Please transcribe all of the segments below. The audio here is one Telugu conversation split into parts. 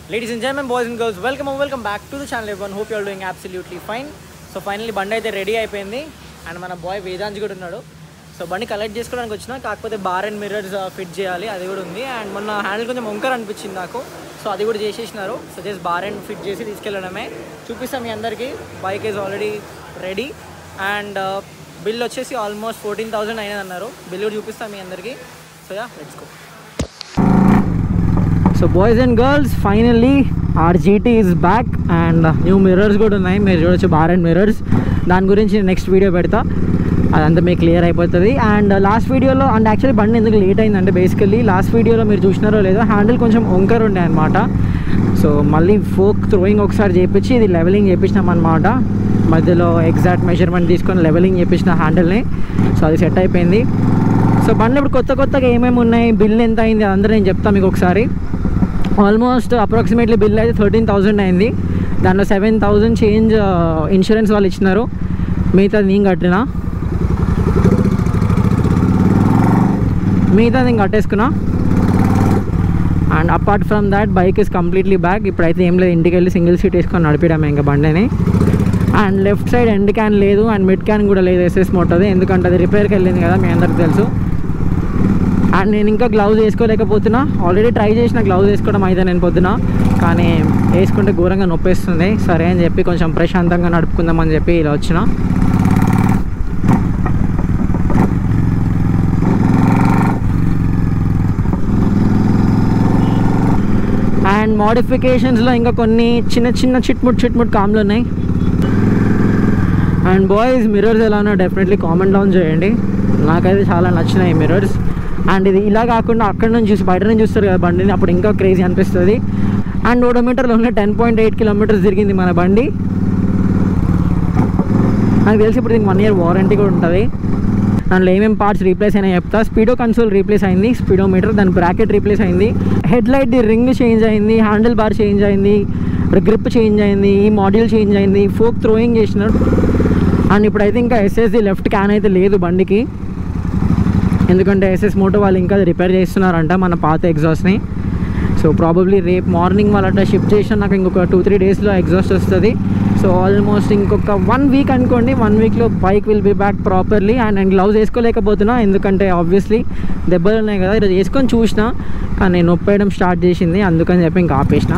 Ladies and gentlemen, boys and girls, welcome and welcome back to the channel everyone. Hope you are doing absolutely fine. So finally బండి అయితే రెడీ అయిపోయింది అండ్ మన బాయ్ వేదాంజ్ కూడా ఉన్నాడు సో బండి కలెక్ట్ చేసుకోవడానికి వచ్చిన కాకపోతే బార్ అండ్ మిర్రర్స్ ఫిట్ చేయాలి అది కూడా ఉంది అండ్ మొన్న హ్యాండిల్ కొంచెం వంకర్ అనిపించింది నాకు సో అది కూడా చేసేసినారు so just bar and fit చేసి తీసుకెళ్ళడమే చూపిస్తాం మీ అందరికీ bike is already ready and bill వచ్చేసి ఆల్మోస్ట్ ఫోర్టీన్ థౌసండ్ అయినది అన్నారు బిల్ కూడా చూపిస్తాం మీ అందరికీ so yeah let's go so boys and girls finally R GT is back and new mirrors కూడా ఉన్నాయి మీరు చూడొచ్చు బార్ అండ్ మిర్రర్స్ దాని గురించి నెక్స్ట్ వీడియో పెడతా అదంతా మీకు క్లియర్ అయిపోతుంది అండ్ లాస్ట్ వీడియోలో అండ్ యాక్చువల్లీ బండి ఎందుకు లేట్ అయిందంటే బేసికల్లీ లాస్ట్ వీడియోలో మీరు చూసినారో లేదో హ్యాండిల్ కొంచెం వంకర్ ఉండే అనమాట సో మళ్ళీ ఫోక్ థ్రోయింగ్ ఒకసారి చేపించి ఇది లెవెలింగ్ చేపించినాం అనమాట మధ్యలో ఎగ్జాక్ట్ మెజర్మెంట్ తీసుకొని లెవెలింగ్ చేపించిన హ్యాండిల్ని సో అది సెట్ అయిపోయింది సో బండ్లు ఇప్పుడు కొత్త కొత్తగా ఏమేమి ఉన్నాయి బిల్ ఎంత అయింది అదంతా నేను చెప్తాను మీకు ఒకసారి ఆల్మోస్ట్ అప్రాక్సిమేట్లీ బిల్ అయితే థర్టీన్ థౌజండ్ అయింది దాంట్లో సెవెన్ థౌజండ్ చేంజ్ ఇన్సూరెన్స్ వాళ్ళు ఇచ్చినారు మిగతాది నేను కట్టినా మిగతాది నేను కట్టేసుకున్నా and apart from that bike is completely back ఇప్పుడైతే ఏం లేదు ఇంటికి వెళ్ళి సింగిల్ సీట్ వేసుకొని నడిపించాము ఇంకా బండిని and left side end can లేదు అండ్ మిడ్ క్యాన్ కూడా లేదు ఎస్ఎస్ మోటది ఎందుకంటే అది రిపేర్కి వెళ్ళింది కదా మీ అందరికి తెలుసు అండ్ నేను ఇంకా గ్లౌజ్ వేసుకోలేకపోతున్నా ఆల్రెడీ ట్రై చేసిన గ్లౌజ్ వేసుకోవడం అయితే నేను పొద్దున కానీ వేసుకుంటే ఘోరంగా నొప్పేస్తుంది సరే అని చెప్పి కొంచెం ప్రశాంతంగా నడుపుకుందామని చెప్పి ఇలా వచ్చిన అండ్ మోడిఫికేషన్స్లో ఇంకా కొన్ని చిన్న చిన్న చిట్ముట్ చిట్ముట్ కామ్లు ఉన్నాయి అండ్ బాయ్స్ మిర్రర్స్ ఎలా ఉన్నా డెఫినెట్లీ కామెంట్ డౌన్ చేయండి నాకైతే చాలా నచ్చినాయి మిర్రర్స్ అండ్ ఇది ఇలా కాకుండా అక్కడ నుంచి చూసి బయట నుంచి చూస్తారు కదా బండిని అప్పుడు ఇంకా క్రేజీ అనిపిస్తుంది అండ్ ఓడోమీటర్లో ఉన్న టెన్ పాయింట్ ఎయిట్ కిలోమీటర్స్ తిరిగింది మన బండి నాకు తెలిసి ఇప్పుడు దీనికి వన్ ఇయర్ వారంటీ కూడా ఉంటుంది దాంట్లో ఏమేమి పార్ట్స్ రీప్లేస్ అయినా చెప్తా స్పీడో కన్సోల్ రీప్లేస్ అయింది స్పీడోమీటర్ దాని బ్రాకెట్ రీప్లేస్ అయింది హెడ్ లైట్ రింగ్ చేంజ్ అయింది హ్యాండిల్ బార్ చేంజ్ అయింది గ్రిప్ చేంజ్ అయింది ఈ మాడ్యూల్ చేంజ్ అయింది ఫోక్ థ్రోయింగ్ చేసినారు అండ్ ఇప్పుడైతే ఇంకా ఎస్ఎస్ది లెఫ్ట్ క్యాన్ అయితే లేదు బండికి ఎందుకంటే ఎస్ఎస్ మోటో వాళ్ళు ఇంకా రిపేర్ చేస్తున్నారంట మన పాత ఎగ్జాస్ట్ని సో ప్రాబబ్లీ రేపు మార్నింగ్ వాళ్ళ షిఫ్ట్ చేసిన నాకు ఇంకొక టూ త్రీ డేస్లో ఎగ్జాస్ట్ వస్తుంది సో ఆల్మోస్ట్ ఇంకొక వన్ వీక్ అనుకోండి వన్ వీక్లో bike will be back properly and నేను గ్లౌజ్ వేసుకోలేకపోతున్నా ఎందుకంటే ఆబ్వియస్లీ దెబ్బలు ఉన్నాయి కదా ఈరోజు వేసుకొని చూసిన కానీ నొప్పి వేయడం స్టార్ట్ చేసింది అందుకని చెప్పి ఇంకా ఆపేసిన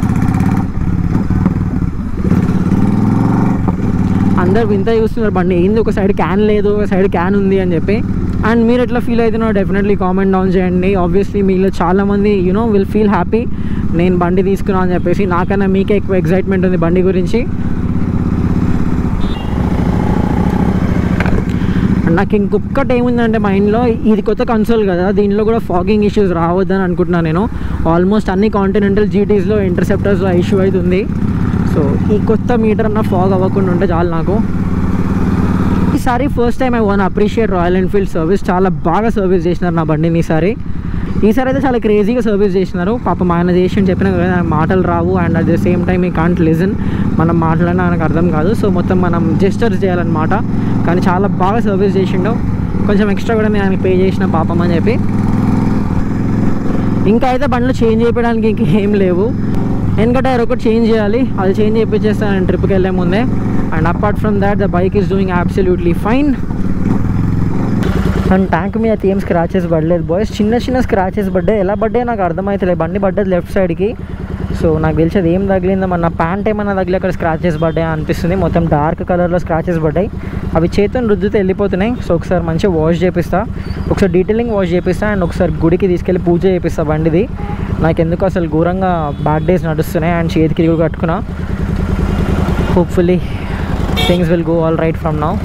అందరు వింత చూస్తున్నారు బండి ఏంది ఒక సైడ్ క్యాన్ లేదు ఒక సైడ్ క్యాన్ ఉంది అని చెప్పి అండ్ మీరు ఎట్లా ఫీల్ అవుతున్నారో డెఫినెట్లీ కామెంట్ డౌన్ చేయండి ఆబ్వియస్లీ మీలో చాలామంది యూనో విల్ ఫీల్ హ్యాపీ నేను బండి తీసుకున్నా అని చెప్పేసి నాకన్నా మీకే ఎక్కువ ఎక్సైట్మెంట్ ఉంది బండి గురించి నాకు ఇంకొకటి ఏముందంటే మైండ్లో ఇది కొత్త కన్సోల్ కదా దీనిలో కూడా ఫాగింగ్ ఇష్యూస్ రావద్దని అనుకుంటున్నాను నేను ఆల్మోస్ట్ అన్ని కాంటినెంటల్ జీటీస్లో ఇంటర్సెప్టర్స్లో ఇష్యూ అవుతుంది సో ఈ కొత్త మీటర్ అన్న ఫాగ్ అవ్వకుండా ఉంటే చాలు నాకు ఈసారి first time I want appreciate Royal Enfield service చాలా బాగా సర్వీస్ చేసినారు నా బండిని ఈసారి ఈసారి అయితే చాలా క్రేజీగా సర్వీస్ చేసినారు పాపం ఆయన చేసి అని చెప్పిన కదా ఆయన మాటలు రావు and at the same time he can't listen మనం మాట్లాడినా ఆయనకు అర్థం కాదు సో మొత్తం మనం జెస్టర్స్ చేయాలన్నమాట కానీ చాలా బాగా సర్వీస్ చేసిండు కొంచెం ఎక్స్ట్రా కూడా నేను ఆయనకి పే చేసిన పాపం అని చెప్పి ఇంకా అయితే బండ్లు చేంజ్ చేయడానికి ఇంక ఏం లేవు వెనక టైర్ ఒకటి చేంజ్ చేయాలి అది చేంజ్ చేయించేస్తాను నేను ట్రిప్కి వెళ్ళే ముందే and apart from that the bike is doing absolutely fine and tank మీద ఏం స్క్రాచెస్ పడలేదు బాయ్స్ చిన్న చిన్న స్క్రాచెస్ పడ్డాయి ఎలా పడ్డాయి నాకు అర్థమవుతలేదు బండి పడ్డది లెఫ్ట్ సైడ్కి సో నాకు తెలిసి అది ఏం తగిలిందో మన ప్యాంట్ ఏమన్నా తగిలి అక్కడ స్క్రాచెస్ పడ్డాయి అనిపిస్తుంది మొత్తం డార్క్ కలర్లో స్క్రాచెస్ పడ్డాయి అవి చేతిని రుద్దితే వెళ్ళిపోతున్నాయి సో ఒకసారి మంచిగా వాష్ చేపిస్తా ఒకసారి డీటెయిలింగ్ వాష్ చేపిస్తా అండ్ ఒకసారి గుడికి తీసుకెళ్ళి పూజ చేపిస్తా బండిది నాకు ఎందుకు అసలు ఘోరంగా బ్యాడ్ డేస్ నడుస్తున్నాయి అండ్ చేతికి కూడా కట్టుకున్నా hopefully things will go all right from now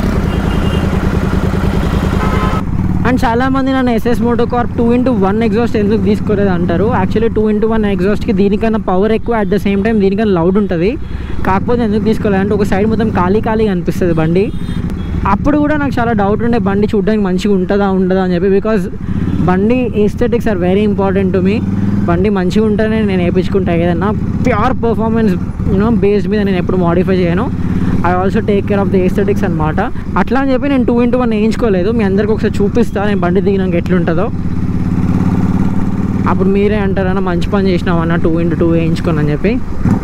and చాలామంది నన్ను SS Moto Corp two into one exhaust ఎందుకు తీసుకోలేదు అంటారు యాక్చువల్లీ టూ ఇంటూ వన్ ఎగ్జాస్ట్కి దీనికన్నా పవర్ ఎక్కువ అట్ ద సేమ్ టైం దీనికన్నా లౌడ్ ఉంటుంది కాకపోతే ఎందుకు తీసుకోలేదు అంటే ఒక సైడ్ మొత్తం ఖాళీ ఖాళీగా అనిపిస్తుంది బండి అప్పుడు కూడా నాకు చాలా డౌట్ ఉండే బండి చూడడానికి మంచిగా ఉంటుందా ఉండదా అని చెప్పి బికాజ్ బండి aesthetics are very important to me బండి మంచిగా ఉంటేనే నేను వేయించుకుంటా ఏదన్నా ప్యూర్ పర్ఫార్మెన్స్ యూనో బేస్డ్ మీద నేను ఎప్పుడు మాడిఫై చేయను I also take care of the aesthetics అనమాట అట్లా అని చెప్పి నేను టూ ఇంటూ వన్ వేయించుకోలేదు మీ అందరికి ఒకసారి చూపిస్తా నేను బండి దిగినాక ఎట్లుంటుందో అప్పుడు మీరే అంటారన్న మంచి పని చేసినామన్న టూ ఇంటూ టూ వేయించుకొని అని చెప్పి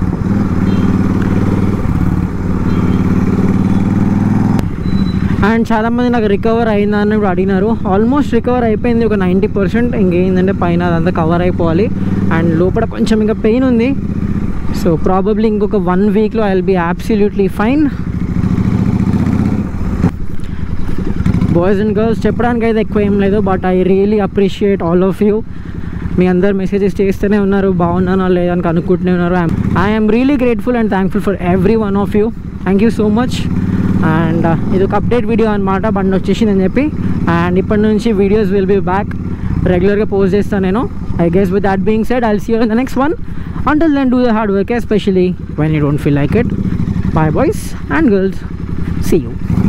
అండ్ చాలామంది నాకు రికవర్ అయిందా అని కూడా అడిగినారు ఆల్మోస్ట్ రికవర్ అయిపోయింది ఒక నైంటీ పర్సెంట్ ఇంకేందంటే పైన అదంతా కవర్ అయిపోవాలి అండ్ లోపల కొంచెం ఇంకా పెయిన్ ఉంది సో ప్రాబబ్లీ ఇంకొక వన్ వీక్లో I will be absolutely fine boys and girls చెప్పడానికి అయితే ఎక్కువ ఏం లేదు but I really appreciate all of you మీ అందరు మెసేజెస్ చేస్తూనే ఉన్నారు బాగున్నానా లేదా అని కనుక్కుంటూనే ఉన్నారు I'm really grateful and thankful for every one of you thank you so much and ఇది ఒక అప్డేట్ వీడియో అనమాట బండి వచ్చేసిందని చెప్పి అండ్ ఇప్పటి నుంచి వీడియోస్ విల్ బీ బ్యాక్ రెగ్యులర్గా పోస్ట్ చేస్తాను నేను I guess with that being said I'll see you the next one until then do the hard work especially when you don't feel like it bye boys and girls see you